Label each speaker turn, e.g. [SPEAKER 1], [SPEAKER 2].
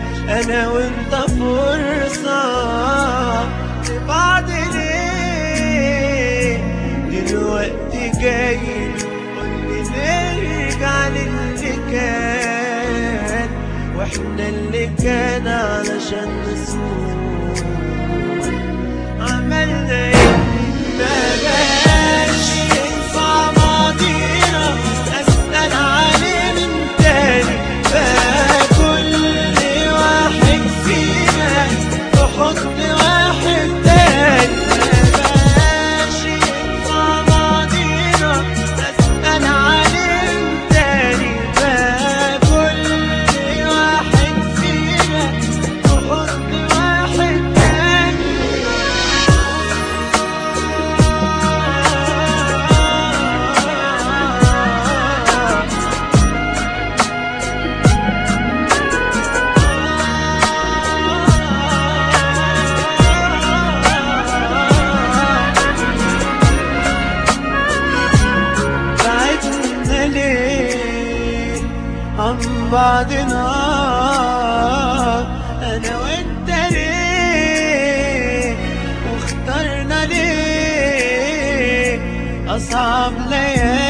[SPEAKER 1] انا وانت فرصة لبعض ليه دلوقتي جاي قولي نرجع للي كان واحنا اللي كان علشان نصون عملنا ايه ما بقاش ينفع ماضينا اسال عليه من تاني بقى كل واحد فينا يحط واحد تاني ما بقاش ينفع ماضينا اسال عليه من تاني بقى كل واحد فينا يحط واحد تاني بعدنا ليه عن بعضنا انا وانت ليه واخترنا ليه اصعب ليالي